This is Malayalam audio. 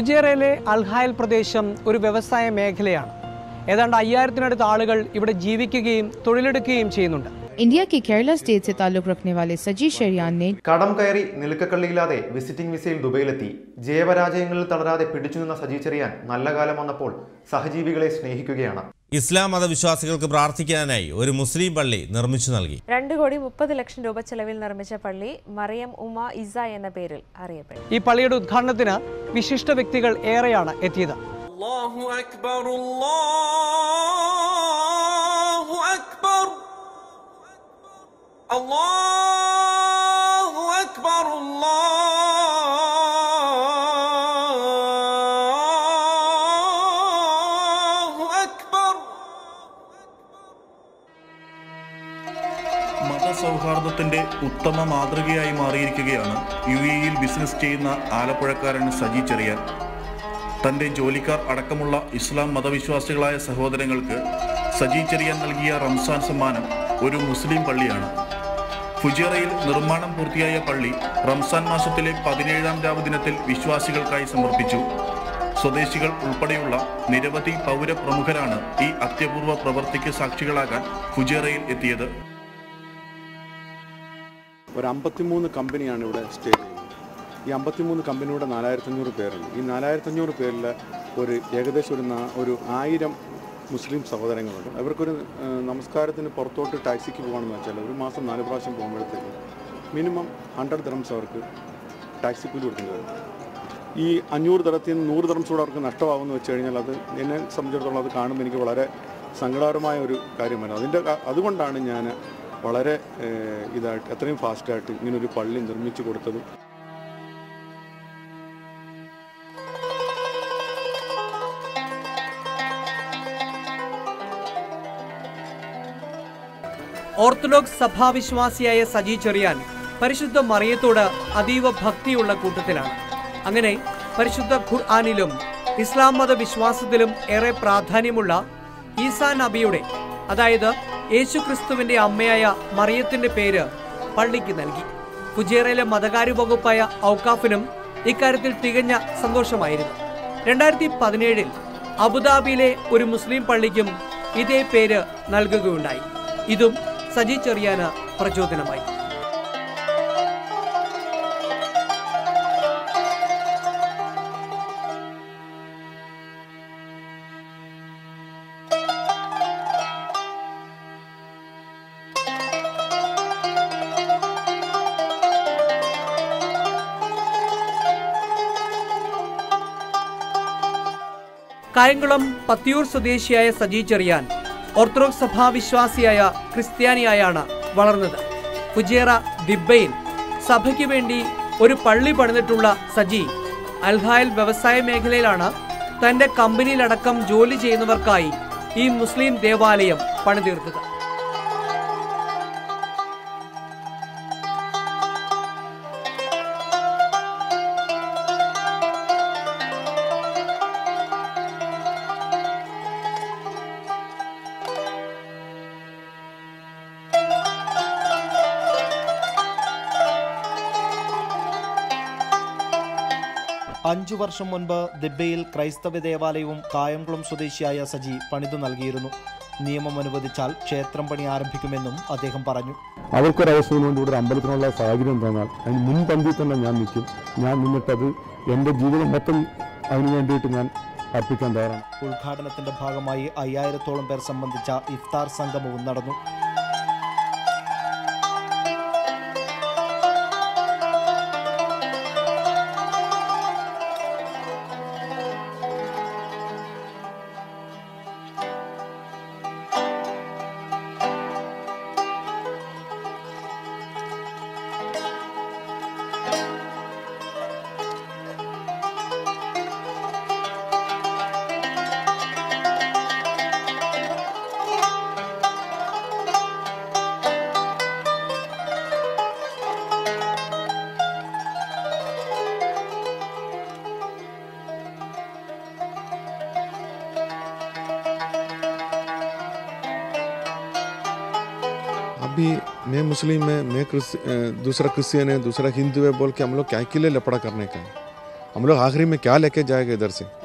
ഫുജേറയിലെ അൽഹായൽ പ്രദേശം ഒരു വ്യവസായ മേഖലയാണ് ഏതാണ്ട് അയ്യായിരത്തിനടുത്ത് ആളുകൾ ഇവിടെ ജീവിക്കുകയും തൊഴിലെടുക്കുകയും ചെയ്യുന്നുണ്ട് इंडिया के केरला स्टेट से ताल्लुक रखने वाले सजी शरियान ने കടം കയറി നിൽക്കക്കള്ളിയില്ലാതെ വിസിറ്റിംഗ് വിസയിൽ ദുബൈയിലെത്തി ജയപരാജയങ്ങളിൽ തളരാതെ പിടിച്ചുനിന്ന സജി ചെറിയാൻ നല്ല കാലം വന്നപ്പോൾ സഹജീവികളെ സ്നേഹിക്കുകയാണ് ഇസ്ലാം മതവിശ്വാസികൾക്ക് പ്രാർത്ഥിക്കാനായി ഒരു മുസ്ലിം പള്ളി നിർമ്മിച്ചു നൽകി രണ്ട് കോടി മുപ്പത് ലക്ഷം രൂപ ചെലവിൽ നിർമ്മിച്ച പള്ളി മറിയം ഉമ ഇസ എന്ന പേരിൽ അറിയപ്പെടും ഈ പള്ളിയുടെ ഉദ്ഘാടനത്തിന് വിശിഷ്ട വ്യക്തികൾ ഏറെയാണ് എത്തിയത് الله أكبر الله أكبر الله أكبر الله أكبر മതസൗഹാർദ്ദത്തിന്റെ ഉത്തമ മാതൃകയായി മാറിയിരിക്കുകയാണ് യു എയിൽ ബിസിനസ് ചെയ്യുന്ന ആലപ്പുഴക്കാരൻ സജി ചെറിയാൻ തന്റെ ജോലിക്കാർ അടക്കമുള്ള ഇസ്ലാം മതവിശ്വാസികളായ സഹോദരങ്ങൾക്ക് സജി ചെറിയാൻ നൽകിയ റംസാൻ സമ്മാനം ഒരു മുസ്ലിം പള്ളിയാണ് ഫുജേറയിൽ നിർമ്മാണം പൂർത്തിയായ പള്ളി റംസാൻ മാസത്തിലെ പതിനേഴാം രാവ് ദിനത്തിൽ വിശ്വാസികൾക്കായി സമർപ്പിച്ചു സ്വദേശികൾ ഉൾപ്പെടെയുള്ള നിരവധി പൗരപ്രമുഖരാണ് ഈ അത്യപൂർവ പ്രവൃത്തിക്ക് സാക്ഷികളാകാൻ ഫുജേറയിൽ എത്തിയത് ഒരു അമ്പത്തിമൂന്ന് കമ്പനിയാണ് ഇവിടെ സ്റ്റേ ചെയ്യുന്നത് ഈ അമ്പത്തിമൂന്ന് കമ്പനിയുടെ നാലായിരത്തഞ്ഞൂറ് പേരുണ്ട് ഈ നാലായിരത്തഞ്ഞൂറ് പേരിൽ ഒരു ഏകദേശം ഒരു നാ- ഒരു ആയിരം മുസ്ലിം സഹോദരങ്ങളുണ്ട് അവർക്കൊരു ആ, നമസ്കാരത്തിന് പുറത്തോട്ട് ടാക്സിക്ക് പോകണമെന്ന് വെച്ചാൽ ഒരു മാസം നാല് പ്രാവശ്യം പോകുമ്പോഴത്തേക്ക് മിനിമം ഹൺഡ്രഡ് ദിറംസ് അവർക്ക് ടാക്സി കൂലി കൊടുക്കേണ്ടി വരും ഈ അഞ്ഞൂറ് തരത്തിൽ നിന്ന് നൂറ് ദിറംസ് കൂടെ അവർക്ക് നഷ്ടമാകുമെന്ന് വെച്ച് കഴിഞ്ഞാൽ അത് എന്നെ സംബന്ധിച്ചിടത്തോളം അത് കാണുമ്പോൾ എനിക്ക് വളരെ സങ്കടകരമായ ഒരു കാര്യമാണ് അതിൻ്റെ ക- അതുകൊണ്ടാണ് ഞാൻ വളരെ ഏഹ്, ഇതായിട്ട് എത്രയും ഫാസ്റ്റായിട്ട് ഇങ്ങനൊരു പള്ളി നിർമ്മിച്ചു കൊടുത്തതും ഓർത്തഡോക്സ് സഭാവിശ്വാസിയായ സജി ചെറിയാൻ പരിശുദ്ധ മറിയത്തോട് അതീവ ഭക്തിയുള്ള കൂട്ടത്തിലാണ് അങ്ങനെ പരിശുദ്ധ ഖുർആാനിലും ഇസ്ലാം മത വിശ്വാസത്തിലും ഏറെ പ്രാധാന്യമുള്ള ഈസാ നബിയുടെ അതായത് യേശുക്രിസ്തുവിന്റെ അമ്മയായ മറിയത്തിന്റെ പേര് പള്ളിക്ക് നൽകി ഫുജേറയിലെ മതകാര്യ വകുപ്പായ ഔക്കാഫിനും ഇക്കാര്യത്തിൽ തികഞ്ഞ സന്തോഷമായിരുന്നു രണ്ടായിരത്തി പതിനേഴിൽ അബുദാബിയിലെ ഒരു മുസ്ലിം പള്ളിക്കും ഇതേ പേര് നൽകുകയുണ്ടായി ഇതും സജി ചെറിയാന് പ്രചോദനമായി കായംകുളം പത്തിയൂർ സ്വദേശിയായ സജി ചെറിയാൻ ഓർത്തഡോക്സ് സഭാ വിശ്വാസിയായ ക്രിസ്ത്യാനിയായാണ് വളർന്നത് ഫുജേറ ദിബ്ബയിൽ സഭയ്ക്ക് വേണ്ടി ഒരു പള്ളി പണിതിട്ടുള്ള സജി അൽഹായൽ വ്യവസായ മേഖലയിലാണ് തന്റെ കമ്പനിയിലടക്കം ജോലി ചെയ്യുന്നവർക്കായി ഈ മുസ്ലിം ദേവാലയം പണിതീർത്തത് അഞ്ചു വർഷം മുൻപ് ദിബ്ബയിൽ ക്രൈസ്തവ ദേവാലയവും കായംകുളം സ്വദേശിയായ സജി പണിതു നൽകിയിരുന്നു നിയമം അനുവദിച്ചാൽ ക്ഷേത്രം പണി ആരംഭിക്കുമെന്നും അദ്ദേഹം പറഞ്ഞു അവർക്കൊരവസരം കൊണ്ട് ഇവിടെ ഒരു അമ്പലത്തിനുള്ള സാഹചര്യം തന്നാൽ അതിന് മുൻപന്തിയിൽ തന്നെ ഞാൻ നിൽക്കും ഞാൻ നിന്നിട്ടത് എൻ്റെ ജീവിതം മൊത്തം അതിനു വേണ്ടിയിട്ട് ഞാൻ അർപ്പിക്കാൻ തയ്യാറാണ് ഉദ്ഘാടനത്തിന്റെ ഭാഗമായി അയ്യായിരത്തോളം പേർ സംബന്ധിച്ച ഇഫ്താർ സംഗമവും നടന്നു अभी मैं मुस्लिम है मैं क्रिस- अ, दूसरा क्रिश्चियन है दूसरा हिंदू है बोल के हम लोग क्या के लिए लपड़ा करने का है हम लोग आखिरी में क्या लेके जाएगा इधर से